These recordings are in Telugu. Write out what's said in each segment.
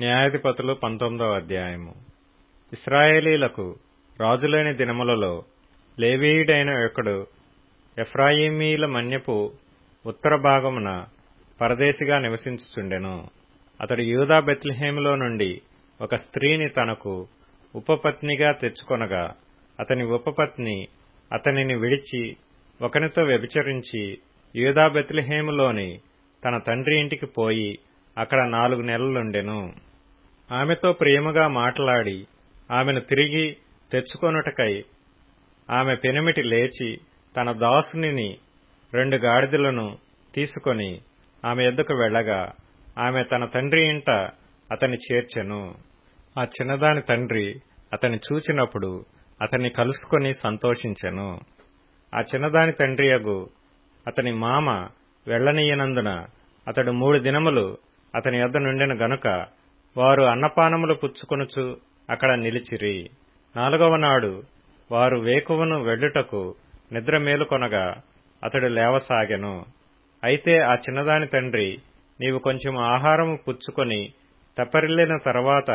న్యాయాధిపతులు పంతొమ్మిదవ అధ్యాయము ఇస్రాయేలీలకు రాజులేని దినములలో లేవీయుడైన ఒకడు ఎఫ్రాయిమీల మన్యపు ఉత్తర భాగమున పరదేశిగా నివసించుచుండెను అతడు యూదా బెత్లెహేములో నుండి ఒక స్త్రీని తనకు ఉపపత్నిగా తెచ్చుకొనగా అతని ఉపపత్ని అతనిని విడిచి ఒకనితో వ్యభిచరించి యూదా బెత్లెహేములోని తన తండ్రి ఇంటికి పోయి అక్కడ నాలుగు నెలలుండెను ఆమెతో ప్రేమగా మాట్లాడి ఆమెను తిరిగి తెచ్చుకొనుటకై ఆమె పెనిమిటి లేచి తన దాసునిని రెండు గాడిదలను తీసుకొని ఆమె ఎద్దుకు వెళ్లగా ఆమె తన తండ్రి ఇంట అతని చేర్చెను ఆ చిన్నదాని తండ్రి అతని చూచినప్పుడు అతన్ని కలుసుకొని సంతోషించెను ఆ చిన్నదాని తండ్రియగు అతని మామ వెళ్లనీయనందున అతడు మూడు దినములు అతని యొద్ద నుండిన గనుక వారు అన్నపానములు పుచ్చుకొనుచు అక్కడ నిలిచిరి నాలుగవ నాడు వారు వేకువను వెళ్ళుటకు నిద్ర మేలుకొనగా అతడు లేవసాగెను అయితే ఆ చిన్నదాని తండ్రి నీవు కొంచెం ఆహారము పుచ్చుకొని తెప్పరిల్లిన తర్వాత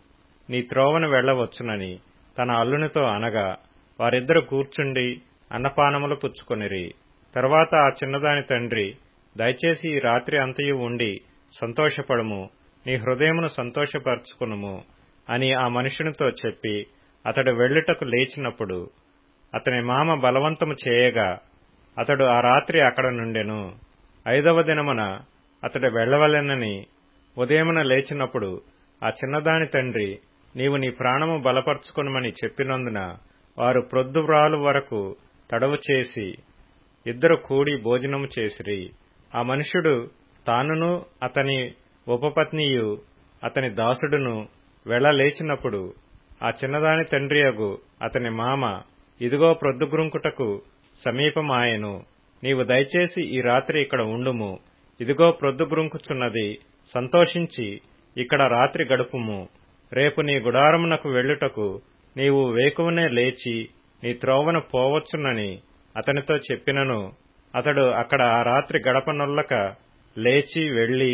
నీ త్రోవను వెళ్లవచ్చునని తన అల్లునితో అనగా వారిద్దరు కూర్చుండి అన్నపానములు పుచ్చుకొనిరి తర్వాత ఆ చిన్నదాని తండ్రి దయచేసి ఈ రాత్రి అంతయు ఉండి సంతోషపడము నీ హృదయమును సంతోషపరచుకునుము అని ఆ మనుషునితో చెప్పి అతడు వెళ్ళుటకు లేచినప్పుడు అతని మామ బలవంతము చేయగా అతడు ఆ రాత్రి అక్కడ నుండెను ఐదవ దినమున అతడు వెళ్లవలెనని ఉదయమున లేచినప్పుడు ఆ చిన్నదాని తండ్రి నీవు నీ ప్రాణము బలపరుచుకునమని చెప్పినందున వారు ప్రొద్దువ్రాలు వరకు తడవు చేసి ఇద్దరు కూడి భోజనము చేసిరి ఆ మనుషుడు తానును అతని ఉపపత్నియు అతని దాసుడును వెళ్లలేచినప్పుడు ఆ చిన్నదాని తండ్రియగు అతని మామ ఇదిగో ప్రొద్దుగురుంకుటకు సమీపమాయెను నీవు దయచేసి ఈ రాత్రి ఇక్కడ ఉండుము ఇదిగో ప్రొద్దుగురుంకుచున్నది సంతోషించి ఇక్కడ రాత్రి గడుపుము రేపు నీ గుడారమునకు వెళ్ళుటకు నీవు వేకువనే లేచి నీ త్రోవను పోవచ్చునని అతనితో చెప్పినను అతడు అక్కడ ఆ రాత్రి గడపనొల్లక లేచి వెళ్లి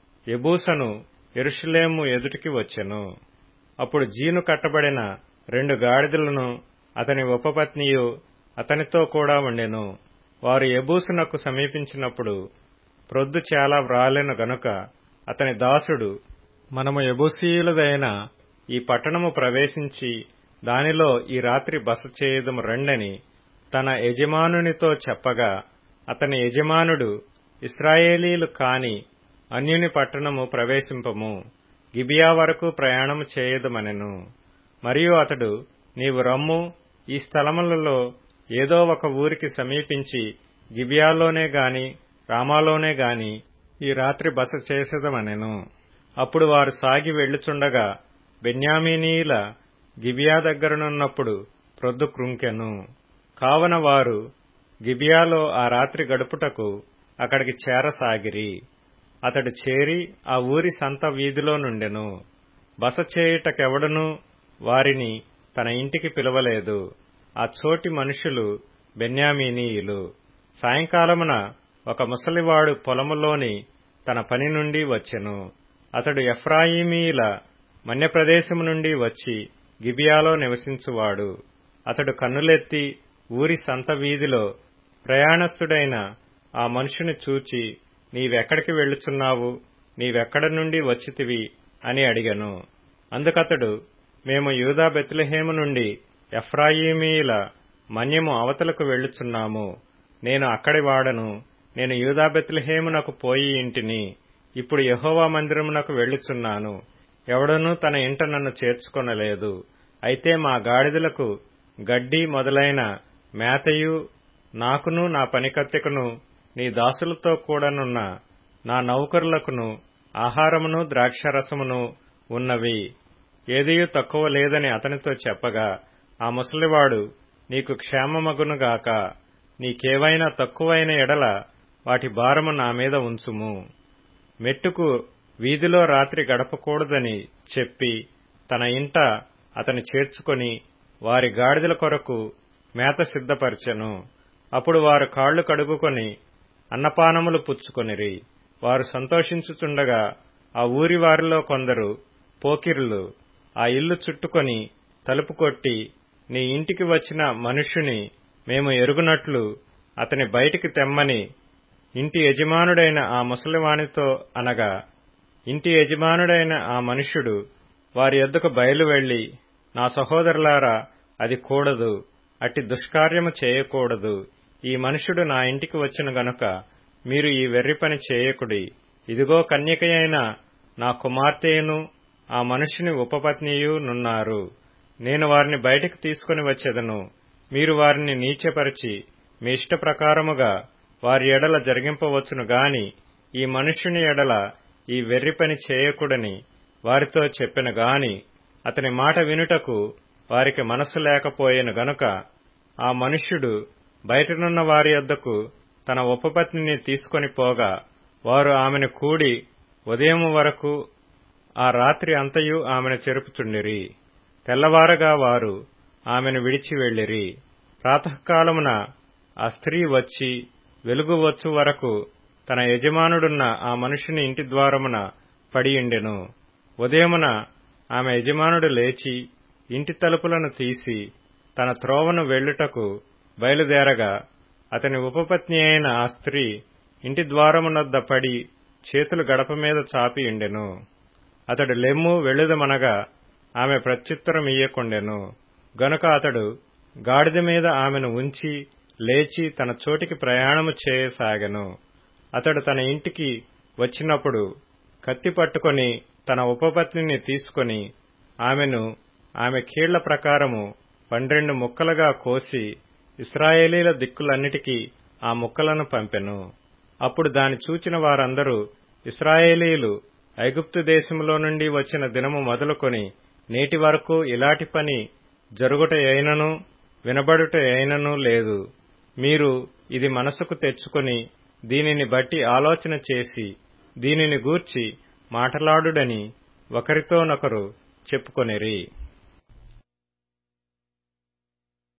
ఎబూసను ఎరుషులేము ఎదుటికి వచ్చెను అప్పుడు జీను కట్టబడిన రెండు గాడిదలను అతని ఉపపత్నియు అతనితో కూడా ఉండెను వారు ఎబూసునకు సమీపించినప్పుడు ప్రొద్దు చాలా వ్రాలెను గనుక అతని దాసుడు మనము ఎబూసీయులదైన ఈ పట్టణము ప్రవేశించి దానిలో ఈ రాత్రి బస చేయదము రండని తన యజమానునితో చెప్పగా అతని యజమానుడు ఇస్రాయేలీలు కాని అన్యుని పట్టణము ప్రవేశింపము గిబియా వరకు ప్రయాణము చేయదమనెను మరియు అతడు నీవు రమ్ము ఈ స్థలములలో ఏదో ఒక ఊరికి సమీపించి గిబియాలోనే గాని రామాలోనే గాని ఈ రాత్రి బస చేసేదమనెను అప్పుడు వారు సాగి వెళ్లుచుండగా బెన్యామీనీల గిబియా దగ్గరనున్నప్పుడు ప్రొద్దు కృంకెను కావన వారు గిబియాలో ఆ రాత్రి గడుపుటకు అక్కడికి చేరసాగిరి అతడు చేరి ఆ ఊరి సంత వీధిలో నుండెను బస చేయుటకెవడనూ వారిని తన ఇంటికి పిలవలేదు ఆ చోటి మనుషులు బెన్యామీనీయులు సాయంకాలమున ఒక ముసలివాడు పొలములోని తన పని నుండి వచ్చెను అతడు ఎఫ్రాయిమీల మన్యప్రదేశము నుండి వచ్చి గిబియాలో నివసించువాడు అతడు కన్నులెత్తి ఊరి సంత వీధిలో ప్రయాణస్థుడైన ఆ మనుషుని చూచి నీవెక్కడికి వెళ్ళుచున్నావు నీవెక్కడ నుండి వచ్చితివి అని అడిగను అందుకతడు మేము యూదా బెత్లెహేము నుండి ఎఫ్రాయిమీల మన్యము అవతలకు వెళ్ళుచున్నాము నేను అక్కడి వాడను నేను యూదా బెత్లెహేమునకు పోయి ఇంటిని ఇప్పుడు యహోవా మందిరమునకు వెళ్ళుచున్నాను ఎవడనూ తన ఇంట నన్ను చేర్చుకొనలేదు అయితే మా గాడిదలకు గడ్డి మొదలైన మేతయు నాకును నా పనికత్తెకును నీ దాసులతో కూడానున్న నా నౌకరులకును ఆహారమును ద్రాక్షరసమును ఉన్నవి ఏదియూ తక్కువ లేదని అతనితో చెప్పగా ఆ ముసలివాడు నీకు క్షేమమగునుగాక నీకేవైనా తక్కువైన ఎడల వాటి భారము నా మీద ఉంచుము మెట్టుకు వీధిలో రాత్రి గడపకూడదని చెప్పి తన ఇంట అతని చేర్చుకొని వారి గాడిదల కొరకు మేత సిద్ధపరచెను అప్పుడు వారు కాళ్లు కడుగుకొని అన్నపానములు పుచ్చుకొనిరి వారు సంతోషించుచుండగా ఆ ఊరి వారిలో కొందరు పోకిరులు ఆ ఇల్లు చుట్టుకొని తలుపు కొట్టి నీ ఇంటికి వచ్చిన మనుష్యుని మేము ఎరుగునట్లు అతని బయటికి తెమ్మని ఇంటి యజమానుడైన ఆ ముసలివానితో అనగా ఇంటి యజమానుడైన ఆ మనుష్యుడు వారి యొద్దకు బయలు వెళ్లి నా సహోదరులారా అది కూడదు అట్టి దుష్కార్యము చేయకూడదు ఈ మనుష్యుడు నా ఇంటికి వచ్చిన గనుక మీరు ఈ వెర్రి పని చేయకుడి ఇదిగో కన్యకయైన నా కుమార్తెయును ఆ మనుష్యుని ఉపపత్నియు నున్నారు నేను వారిని బయటికి తీసుకుని వచ్చేదను మీరు వారిని నీచపరిచి మీ ఇష్ట ప్రకారముగా వారి ఎడల జరిగింపవచ్చును గాని ఈ మనుష్యుని ఎడల ఈ వెర్రి పని చేయకుడని వారితో చెప్పిన గాని అతని మాట వినుటకు వారికి మనస్సు లేకపోయేను గనుక ఆ మనుష్యుడు బయటనున్న వారి యొద్దకు తన ఉపపత్నిని తీసుకొని పోగా వారు ఆమెను కూడి ఉదయం వరకు ఆ రాత్రి అంతయు ఆమెను చెరుపుచుండిరి తెల్లవారగా వారు ఆమెను విడిచి వెళ్లిరి ప్రాతకాలమున ఆ స్త్రీ వచ్చి వెలుగు వచ్చు వరకు తన యజమానుడున్న ఆ మనుషుని ఇంటి ద్వారమున పడియుండెను ఉదయమున ఆమె యజమానుడు లేచి ఇంటి తలుపులను తీసి తన త్రోవను వెళ్ళుటకు బయలుదేరగా అతని ఉపపత్ని అయిన ఆ స్త్రీ ఇంటి ద్వారమునొద్ద పడి చేతులు గడప మీద చాపి ఉండెను అతడు లెమ్ము వెళ్ళుదమనగా ఆమె ప్రత్యుత్తరమియ్యకుండెను గనుక అతడు గాడిద మీద ఆమెను ఉంచి లేచి తన చోటికి ప్రయాణము చేయసాగెను అతడు తన ఇంటికి వచ్చినప్పుడు కత్తి పట్టుకొని తన ఉపపత్నిని తీసుకొని ఆమెను ఆమె కీళ్ల ప్రకారము పన్నెండు ముక్కలుగా కోసి ఇస్రాయేలీల దిక్కులన్నిటికీ ఆ ముక్కలను పంపెను అప్పుడు దాని చూచిన వారందరూ ఇస్రాయేలీలు ఐగుప్తు దేశంలో నుండి వచ్చిన దినము మొదలుకొని నేటి వరకు ఇలాంటి పని జరుగుట అయినను వినబడుట అయినను లేదు మీరు ఇది మనసుకు తెచ్చుకొని దీనిని బట్టి ఆలోచన చేసి దీనిని గూర్చి మాటలాడుడని ఒకరితోనొకరు చెప్పుకొనిరి